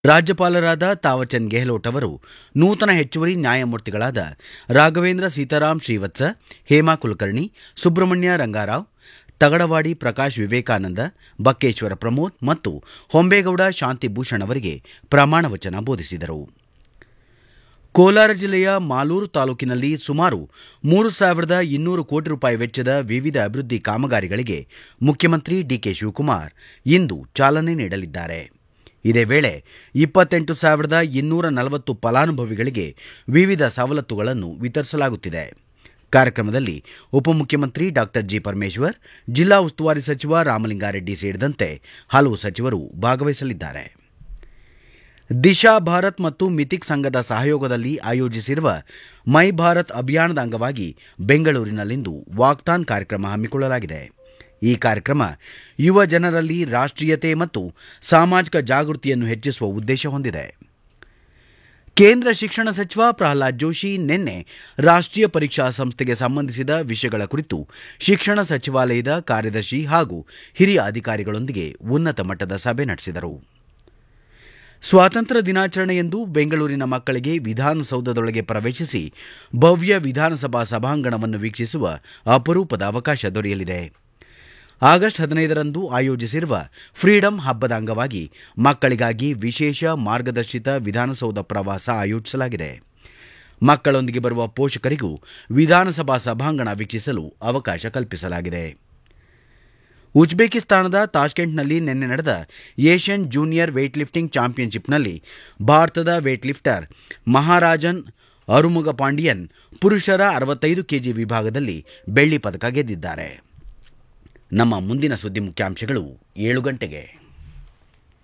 ರಾಜ್ಯಪಾಲರಾದ ತಾವಚಂದ್ ಗೆಹ್ಲೋಟ್ ಅವರು ನೂತನ ಹೆಚ್ಚುವರಿ ನ್ಯಾಯಮೂರ್ತಿಗಳಾದ ರಾಘವೇಂದ್ರ ಸೀತಾರಾಮ್ ಶ್ರೀವತ್ಸ ಹೇಮಾ ಕುಲಕರ್ಣಿ ಸುಬ್ರಹ್ಮಣ್ಯ ರಂಗಾರಾವ್ ತಗಡವಾಡಿ ಪ್ರಕಾಶ್ ವಿವೇಕಾನಂದ ಬಕ್ಕೇಶ್ವರ ಪ್ರಮೋದ್ ಮತ್ತು ಹೊಂಬೇಗೌಡ ಶಾಂತಿಭೂಷಣ್ ಅವರಿಗೆ ಪ್ರಮಾಣ ವಚನ ಬೋಧಿಸಿದರು ಕೋಲಾರ ಜಿಲ್ಲೆಯ ಮಾಲೂರು ತಾಲೂಕಿನಲ್ಲಿ ಸುಮಾರು ಮೂರು ಸಾವಿರದ ಇನ್ನೂರು ಕೋಟಿ ರೂಪಾಯಿ ವೆಚ್ಚದ ವಿವಿಧ ಅಭಿವೃದ್ಧಿ ಕಾಮಗಾರಿಗಳಿಗೆ ಮುಖ್ಯಮಂತ್ರಿ ಡಿಕೆ ಶಿವಕುಮಾರ್ ಇಂದು ಚಾಲನೆ ನೀಡಲಿದ್ದಾರೆ ಇದೇ ವೇಳೆ ಇಪ್ಪತ್ತೆಂಟು ಸಾವಿರದ ಇನ್ನೂರ ನಲವತ್ತು ಫಲಾನುಭವಿಗಳಿಗೆ ವಿವಿಧ ಸವಲತ್ತುಗಳನ್ನು ವಿತರಿಸಲಾಗುತ್ತಿದೆ ಕಾರ್ಯಕ್ರಮದಲ್ಲಿ ಉಪಮುಖ್ಯಮಂತ್ರಿ ಡಾ ಜಿ ಪರಮೇಶ್ವರ್ ಜಿಲ್ಲಾ ಉಸ್ತುವಾರಿ ಸಚಿವ ರಾಮಲಿಂಗಾರೆಡ್ಡಿ ಸೇರಿದಂತೆ ಹಲವು ಸಚಿವರು ಭಾಗವಹಿಸಲಿದ್ದಾರೆ ದಿಶಾ ಭಾರತ್ ಮತ್ತು ಮಿತಿಕ್ ಸಂಘದ ಸಹಯೋಗದಲ್ಲಿ ಆಯೋಜಿಸಿರುವ ಮೈ ಭಾರತ್ ಅಭಿಯಾನದ ಅಂಗವಾಗಿ ಬೆಂಗಳೂರಿನಲ್ಲಿಂದು ವಾಕ್ತಾನ್ ಕಾರ್ಯಕ್ರಮ ಹಮ್ಮಿಕೊಳ್ಳಲಾಗಿದೆ ಈ ಕಾರ್ಯಕ್ರಮ ಯುವ ಜನರಲ್ಲಿ ರಾಷ್ಟೀಯತೆ ಮತ್ತು ಸಾಮಾಜಿಕ ಜಾಗೃತಿಯನ್ನು ಹೆಚ್ಚಿಸುವ ಉದ್ದೇಶ ಹೊಂದಿದೆ ಕೇಂದ್ರ ಶಿಕ್ಷಣ ಸಚಿವ ಪ್ರಹ್ಲಾದ್ ಜೋಶಿ ನಿನ್ನೆ ರಾಷ್ಟೀಯ ಪರೀಕ್ಷಾ ಸಂಸ್ಥೆಗೆ ಸಂಬಂಧಿಸಿದ ವಿಷಯಗಳ ಕುರಿತು ಶಿಕ್ಷಣ ಸಚಿವಾಲಯದ ಕಾರ್ಯದರ್ಶಿ ಹಾಗೂ ಹಿರಿಯ ಅಧಿಕಾರಿಗಳೊಂದಿಗೆ ಉನ್ನತ ಮಟ್ಟದ ಸಭೆ ನಡೆಸಿದರು ಸ್ವಾತಂತ್ರ್ಯ ದಿನಾಚರಣೆಯಂದು ಬೆಂಗಳೂರಿನ ಮಕ್ಕಳಿಗೆ ವಿಧಾನಸೌಧದೊಳಗೆ ಪ್ರವೇಶಿಸಿ ಭವ್ಯ ವಿಧಾನಸಭಾ ಸಭಾಂಗಣವನ್ನು ವೀಕ್ಷಿಸುವ ಅಪರೂಪದ ಅವಕಾಶ ದೊರೆಯಲಿದೆ ಆಗಸ್ಟ್ ಹದಿನೈದರಂದು ಆಯೋಜಿಸಿರುವ ಫ್ರೀಡಂ ಹಬ್ಬದ ಅಂಗವಾಗಿ ಮಕ್ಕಳಿಗಾಗಿ ವಿಶೇಷ ಮಾರ್ಗದರ್ಶಿತ ವಿಧಾನಸೌಧ ಪ್ರವಾಸ ಆಯೋಜಿಸಲಾಗಿದೆ ಮಕ್ಕಳೊಂದಿಗೆ ಬರುವ ಪೋಷಕರಿಗೂ ವಿಧಾನಸಭಾ ಸಭಾಂಗಣ ವೀಕ್ಷಿಸಲು ಅವಕಾಶ ಕಲ್ಪಿಸಲಾಗಿದೆ ಉಜ್ಬೇಕಿಸ್ತಾನದ ತಾಷ್ಕೆಂಟ್ನಲ್ಲಿ ನಿನ್ನೆ ನಡೆದ ಏಷ್ಯನ್ ಜೂನಿಯರ್ ವೇಟ್ ಲಿಫ್ಟಿಂಗ್ ಚಾಂಪಿಯನ್ಶಿಪ್ನಲ್ಲಿ ಭಾರತದ ವೇಟ್ ಲಿಫ್ಟರ್ ಮಹಾರಾಜನ್ ಅರುಮುಗ ಪಾಂಡಿಯನ್ ಪುರುಷರ ಅರವತ್ತೈದು ಕೆಜಿ ವಿಭಾಗದಲ್ಲಿ ಬೆಳ್ಳಿ ಪದಕ ಗೆದ್ದಿದ್ದಾರೆ ನಮ್ಮ ಮುಂದಿನ ಸುದ್ದಿ ಮುಖ್ಯಾಂಶಗಳು ಏಳು ಗಂಟೆಗೆ